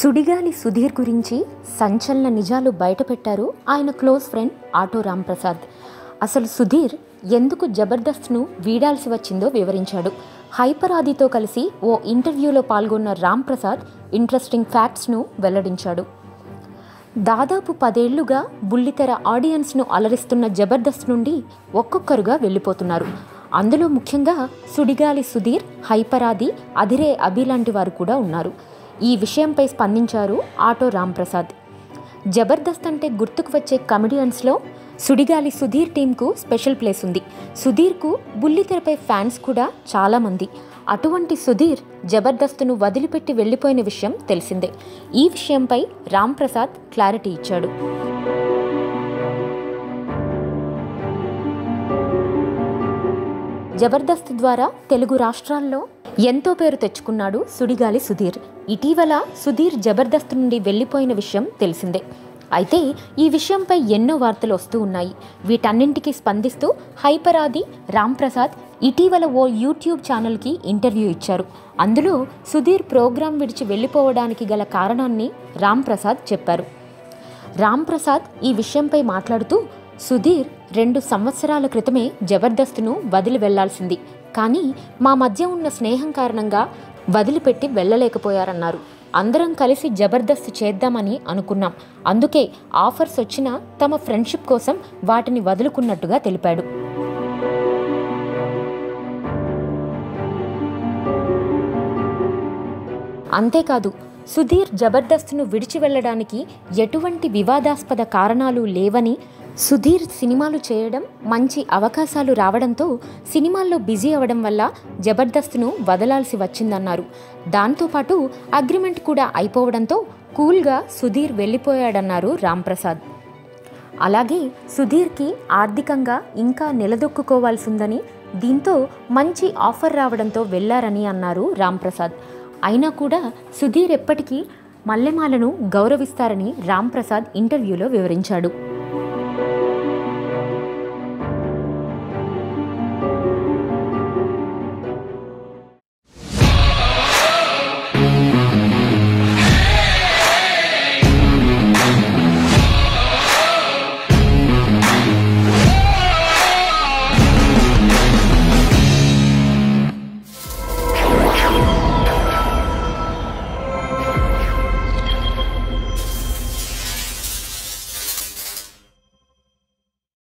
సుడిగాలి సుధీర్ గురించి సంచలన నిజాలు బయటపెట్టారు ఆయన క్లోజ్ ఫ్రెండ్ ఆటో రాంప్రసాద్ అసలు సుధీర్ ఎందుకు జబర్దస్త్ను వీడాల్సి వచ్చిందో వివరించాడు హైపర్ ఆదితో కలిసి ఓ ఇంటర్వ్యూలో పాల్గొన్న రాంప్రసాద్ ఇంట్రెస్టింగ్ ఫ్యాక్ట్స్ను వెల్లడించాడు దాదాపు పదేళ్లుగా బుల్లితెర ఆడియన్స్ను అలరిస్తున్న జబర్దస్త్ నుండి ఒక్కొక్కరుగా వెళ్ళిపోతున్నారు అందులో ముఖ్యంగా సుడిగాలి సుధీర్ హైపరాది అదిరే అభి లాంటి వారు కూడా ఉన్నారు ఈ విషయంపై స్పందించారు ఆటో రాంప్రసాద్ జబర్దస్త్ అంటే గుర్తుకు వచ్చే కమెడియన్స్లో సుడిగాలి సుధీర్ టీంకు స్పెషల్ ప్లేస్ ఉంది సుధీర్కు బుల్లితెరపై ఫ్యాన్స్ కూడా చాలామంది అటువంటి సుధీర్ జబర్దస్త్ను వదిలిపెట్టి వెళ్ళిపోయిన విషయం తెలిసిందే ఈ విషయంపై రాంప్రసాద్ క్లారిటీ ఇచ్చాడు జబర్దస్త్ ద్వారా తెలుగు రాష్ట్రాల్లో ఎంతో పేరు తెచ్చుకున్నాడు సుడిగాలి సుధీర్ ఇటీవల సుధీర్ జబర్దస్త్ నుండి వెళ్ళిపోయిన విషయం తెలిసిందే అయితే ఈ విషయంపై ఎన్నో వార్తలు వస్తూ ఉన్నాయి వీటన్నింటికి స్పందిస్తూ హైపరాది రాంప్రసాద్ ఇటీవల ఓ యూట్యూబ్ ఛానల్కి ఇంటర్వ్యూ ఇచ్చారు అందులో సుధీర్ ప్రోగ్రాం విడిచి వెళ్ళిపోవడానికి గల కారణాన్ని రాంప్రసాద్ చెప్పారు రాంప్రసాద్ ఈ విషయంపై మాట్లాడుతూ సుధీర్ రెండు సంవత్సరాల క్రితమే జబర్దస్త్ను వదిలి వెళ్లాల్సింది కానీ మా మధ్య ఉన్న స్నేహం కారణంగా వదిలిపెట్టి వెళ్ళలేకపోయారన్నారు అందరం కలిసి జబర్దస్త్ చేద్దామని అనుకున్నాం అందుకే ఆఫర్స్ వచ్చినా తమ ఫ్రెండ్షిప్ కోసం వాటిని వదులుకున్నట్టుగా తెలిపాడు అంతేకాదు సుధీర్ జబర్దస్త్ను విడిచి వెళ్ళడానికి ఎటువంటి వివాదాస్పద కారణాలు లేవని సుధీర్ సినిమాలు చేయడం మంచి అవకాశాలు రావడంతో సినిమాల్లో బిజీ అవ్వడం వల్ల జబర్దస్త్ను వదలాల్సి వచ్చిందన్నారు దాంతోపాటు అగ్రిమెంట్ కూడా అయిపోవడంతో కూల్గా సుధీర్ వెళ్ళిపోయాడన్నారు రాంప్రసాద్ అలాగే సుధీర్కి ఆర్థికంగా ఇంకా నిలదొక్కుకోవాల్సిందని దీంతో మంచి ఆఫర్ రావడంతో వెళ్లారని అన్నారు రాంప్రసాద్ అయినా కూడా సుధీర్ ఎప్పటికీ మల్లెమాలను గౌరవిస్తారని రాంప్రసాద్ ఇంటర్వ్యూలో వివరించాడు